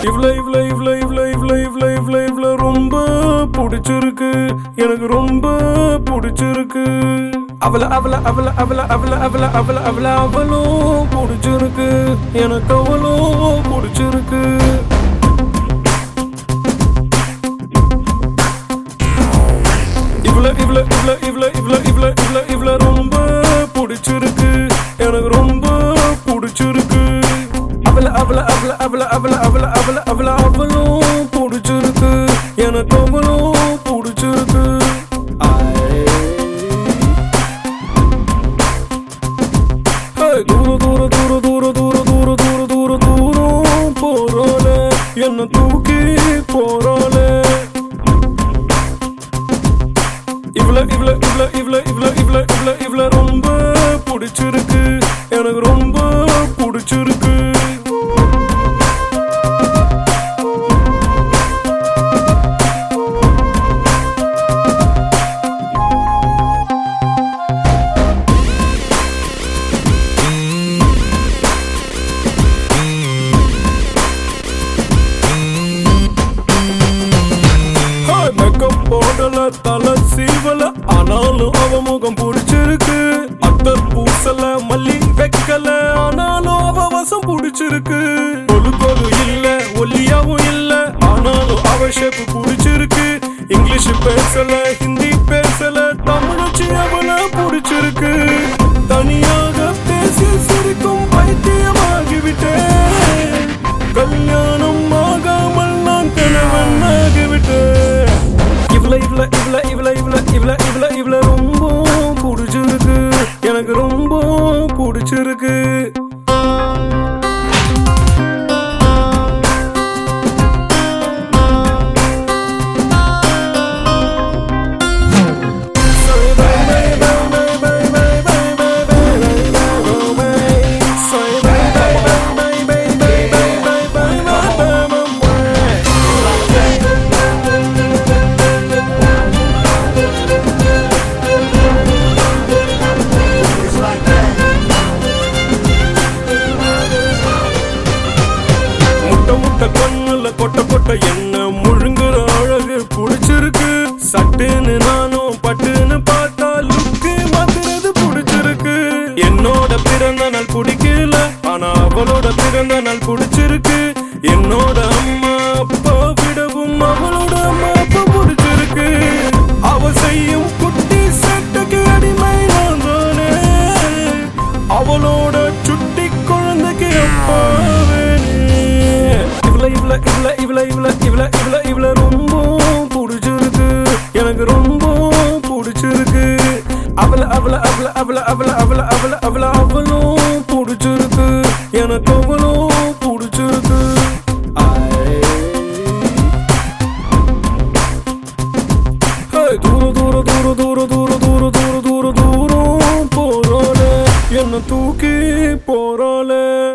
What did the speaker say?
இவ்ள இவ்ள இவ்ள இவ்ள இவ்ள இவ்ள இவ்ள இவ்ள ரொம்ப பிடிச்சிருக்கு எனக்கு ரொம்ப பிடிச்சிருக்கு அவள அவள அவள அவள அவள அவள அவள அவள அவளும் பிடிச்சிருக்கு எனக்கு அவளும் பிடிச்சிருக்கு இவ்ள இவ்ள இவ்ள இவ்ள இவ்ள இவ்ள இவ்ள இவ்ள ரொம்ப பிடிச்சிருக்கு எனக்கு ரொம்ப பிடிச்சிருக்கு அவள அவள அவள அவள அவள அவள அவள அவள அவளும் பிடிச்சிருக்கு எனக்கு அவளும் பிடிச்சிருக்கு Hey, தூர தூர தூர தூர தூர தூர தூர தூர தூரம் போறாளே என்ன தூக்கி போறாளே இவ்ள இவ்ள இவ்ள இவ்ள இவ்ள இவ்ள இவ்ள இவ்ள ரொம்ப பிடிச்சிருக்கு எனக்கு ரொம்ப பிடிச்சிருக்கு மேக்கப் போடல தலை சீவல ஆனாலும் அவ முகம் பிடிச்சிருக்கு அத்தர் பூசல மல்லி வைக்கல ஆனாலும் அவ வசம் பிடிச்சிருக்கு கொலு கொலு இல்ல ஒல்லியாவும் இல்ல ஆனாலும் அவ ஷேப் பிடிச்சிருக்கு இங்கிலீஷ் பேசல ஹிந்தி பேசல தமிழச்சி அவள பிடிச்சிருக்கு தனியாக பேசி சிரிக்கும் பைத்தியமாகிவிட்டேன் கல்யாணம் ஆகாமல் நான் கணவனாகிவிட்டேன் இவ்ள இவ்ள இவ்ள இவ்ள இவ்ள இவ்ள இவ்ள இவ்ள ரொம்ப பிடிச்சிருக்கு எனக்கு ரொம்ப பிடிச்சிருக்கு முட்டை முட்டை கண்ணுல கொட்ட கொட்ட என்ன முழுங்குற அழகு புடிச்சிருக்கு சட்டுன்னு நானும் பட்டுன்னு பார்த்தா லுக்கு மாத்துறது புடிச்சிருக்கு என்னோட பிறந்த நாள் பிடிக்கல ஆனா அவளோட பிறந்த நாள் பிடிச்சிருக்கு என்னோட அம்மா அப்பா விடவும் அவளோட அம்மா அப்பா பிடிச்சிருக்கு அவ செய்யும் குட்டி சட்டைக்கு அடிமை நான் தானே அவளோட சுட்டி குழந்தைக்கு அப்பாவே இவ்ள இவ்ள இவ்ள இவ்ள இவ்ள இவ்ள இவ்ள இவ்ள ரொம்ப பிடிச்சிருக்கு எனக்கு ரொம்ப பிடிச்சிருக்கு அவள அவள அவள அவள அவள அவள அவள அவள அவளும் பிடிச்சிருக்கு எனக்கு அவளும் பிடிச்சிருக்கு Hey, தூர தூர தூர தூர தூர தூர தூர தூர தூரம் போறாளே என்ன தூக்கி போறாளே